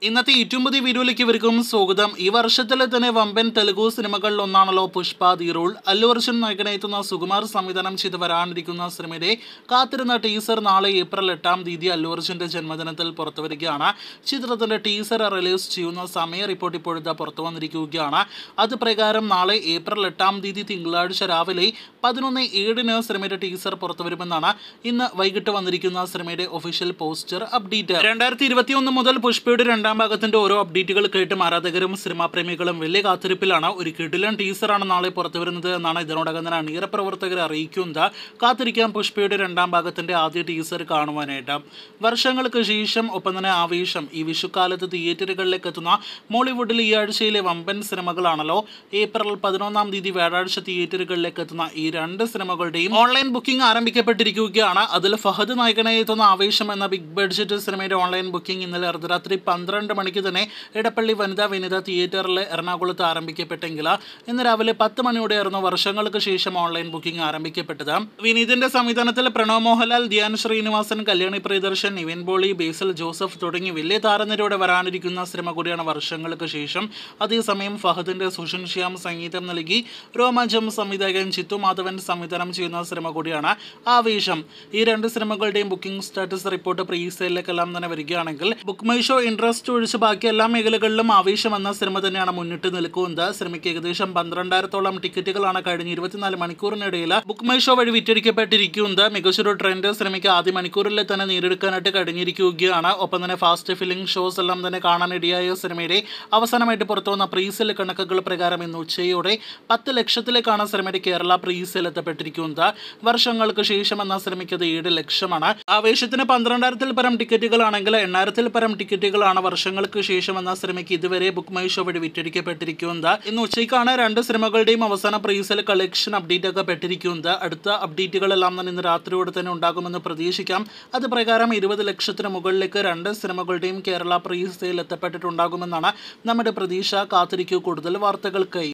ഇന്നത്തെ ഏറ്റവും പുതിയ വീഡിയോയിലേക്ക് ഇവർക്കും സ്വാഗതം ഈ വർഷത്തിലെ തന്നെ വമ്പൻ തെലുഗു സിനിമകളിൽ ഒന്നാണല്ലോ പുഷ്പ ദി റൂൾ അല്ലു അർജുൻ നായകനെത്തുന്ന സുകുമാർ സംവിധാനം ചെയ്ത് വരാനിരിക്കുന്ന സിനിമയുടെ കാത്തിരുന്ന ടീസർ നാളെ ഏപ്രിൽ എട്ടാം തീയതി അല്ലു അർജുന്റെ ജന്മദിനത്തിൽ പുറത്തുവരികയാണ് ചിത്രത്തിന്റെ ടീസർ റിലീസ് ചെയ്യുന്ന സമയ റിപ്പോർട്ട് ഇപ്പോഴത്തെ പുറത്തു വന്നിരിക്കുകയാണ് അത് പ്രകാരം നാളെ ഏപ്രിൽ എട്ടാം തീയതി തിങ്കളാഴ്ച രാവിലെ പതിനൊന്ന് ഏഴിന് സിനിമയുടെ ടീസർ പുറത്തുവരുമെന്നാണ് ഇന്ന് വൈകിട്ട് വന്നിരിക്കുന്ന സിനിമയുടെ ഒഫീഷ്യൽ പോസ്റ്റർ അപ്ഡേറ്റ് രണ്ടായിരത്തി ഇരുപത്തിയൊന്ന് മുതൽ പുഷ്പയുടെ രണ്ടാം ഭാഗത്തിന്റെ ഓരോ അപ്ഡേറ്റുകൾ കേട്ടും ആരാധകരും സിനിമാ പ്രേമികളും വലിയ കാത്തിരിപ്പിലാണ് ഒരു കിടിലൻ ടീസറാണ് നാളെ പുറത്തുവരുന്നത് എന്നാണ് ഇതിനോടകം തന്നെ അണിയറ പ്രവർത്തകരെ അറിയിക്കുന്നത് കാത്തിരിക്കാം പുഷ്പയുടെ രണ്ടാം ഭാഗത്തിന്റെ ആദ്യ ടീസർ കാണുവാനായിട്ട് വർഷങ്ങൾക്ക് ശേഷം ഒപ്പം തന്നെ ആവേശം ഈ വിഷുക്കാലത്ത് തിയേറ്ററുകളിലേക്ക് എത്തുന്ന മോളിവുഡിൽ ഈ ആഴ്ചയിലെ വമ്പൻ സിനിമകളാണല്ലോ ഏപ്രിൽ പതിനൊന്നാം തീയതി വ്യാഴാഴ്ച തിയേറ്ററുകളിലേക്ക് എത്തുന്ന ഈ രണ്ട് സിനിമകളുടെയും ഓൺലൈൻ ബുക്കിംഗ് ആരംഭിക്കപ്പെട്ടിരിക്കുകയാണ് അതിൽ ഫഹദ് നായകനായി എത്തുന്ന ആവേശം എന്ന ബിഗ് ബഡ്ജറ്റ് സിനിമയുടെ ഓൺലൈൻ ബുക്കിംഗ് ഇന്നലെ അർദ്ധരാത്രി പന്ത്രണ്ട് മണിക്ക് തന്നെ ഇടപ്പള്ളി വനിതാ വിനിത തിയേറ്ററിൽ എറണാകുളത്ത് ആരംഭിക്കപ്പെട്ടെങ്കിൽ ഇന്ന് രാവിലെ പത്ത് മണിയോടെയായിരുന്നു വർഷങ്ങൾക്ക് ശേഷം ഓൺലൈൻ ബുക്കിംഗ് ആരംഭിക്കപ്പെട്ടത് വിനീതിന്റെ സംവിധാനത്തിൽ പ്രണവ് മോഹൻലാൽ ധ്യാൻ ശ്രീനിവാസൻ കല്യാണി പ്രിയദർശൻ നിവിൻ പോളി ബേസിൽ ജോസഫ് തുടങ്ങി വലിയ താരനിരയോടെ വരാനിരിക്കുന്ന സിനിമ കൂടിയാണ് വർഷങ്ങൾക്ക് ശേഷം അതേസമയം ഫഹദിന്റെ സുഷൻ ശ്യാം സംഗീതം നൽകി രോമാഞ്ചം സംവിധായകൻ ചിത്തു മാധവൻ സംവിധാനം ചെയ്യുന്ന സിനിമ കൂടിയാണ് ആവേശം ഈ രണ്ട് സിനിമകളുടെയും ബുക്കിംഗ് സ്റ്റാറ്റസ് റിപ്പോർട്ട് പ്രീ സെയിലേക്കെല്ലാം തന്നെ വരികയാണെങ്കിൽ ബുക്ക് മൈ ഷോ ഇൻട്രസ്റ്റ് ഒഴിച്ച് ബാക്കി എല്ലാ മേഖലകളിലും ആവേശം എന്ന സിനിമ തന്നെയാണ് മുന്നിട്ട് നിൽക്കുന്നത് സിനിമയ്ക്ക് ഏകദേശം പന്ത്രണ്ടായിരത്തോളം ടിക്കറ്റുകളാണ് കഴിഞ്ഞ ഇരുപത്തിനാല് മണിക്കൂറിനിടയിൽ ബുക്ക് മൈ ഷോ വഴി വിറ്റഴിക്കപ്പെട്ടിരിക്കുന്നത് മികച്ചൊരു ട്രെൻഡ് സിനിമയ്ക്ക് ആദ്യ മണിക്കൂറിൽ തന്നെ നേടിയെടുക്കാനായിട്ട് കഴിഞ്ഞിരിക്കുകയാണ് ഒപ്പം തന്നെ ഫാസ്റ്റ് ഫിലിംഗ് ഷോസ് എല്ലാം തന്നെ കാണാനിടയായ സിനിമയുടെ അവസാനമായിട്ട് പുറത്തു വന്ന പ്രീസെൽ കണക്കുകൾ പ്രകാരം ഇന്ന് ഉച്ചയോടെ പത്ത് ലക്ഷത്തിലേക്കാണ് സിനിമയുടെ കേരള പ്രീസെൽ എത്തപ്പെട്ടിരിക്കുന്നത് വർഷങ്ങൾക്ക് ശേഷം എന്ന സിനിമയ്ക്ക് അത് ഏഴ് ലക്ഷമാണ് ആവേശത്തിന് പന്ത്രണ്ടായിരത്തിൽ പരം ടിക്കറ്റുകളാണെങ്കിൽ എണ്ണായിരത്തിൽ പരം ടിക്കറ്റുകളാണ് വർഷങ്ങൾക്ക് ശേഷം എന്ന സിനിമയ്ക്ക് ഇതുവരെ ബുക്ക് മൈ ഷോ വഴി വിറ്റഴിക്കപ്പെട്ടിരിക്കുന്നത് ഇന്ന് ഉച്ചയ്ക്കാണ് രണ്ട് സിനിമകളുടെയും അവസാന പ്രീസെൽ കളക്ഷൻ അപ്ഡേറ്റ് ഒക്കെ പെട്ടിരിക്കുന്നത് അടുത്ത അപ്ഡേറ്റുകളെല്ലാം തന്നെ ഇന്ന് രാത്രിയോടെ തന്നെ ഉണ്ടാകുമെന്ന് പ്രതീക്ഷിക്കാം അത് പ്രകാരം ഇരുപത് ലക്ഷത്തിന് മുകളിലേക്ക് രണ്ട് സിനിമകളുടെയും കേരള പ്രീസെയിൽ എത്തപ്പെട്ടിട്ടുണ്ടാകുമെന്നാണ് നമ്മുടെ പ്രതീക്ഷ കാത്തിരിക്കൂ കൂടുതൽ വാർത്തകൾക്കായി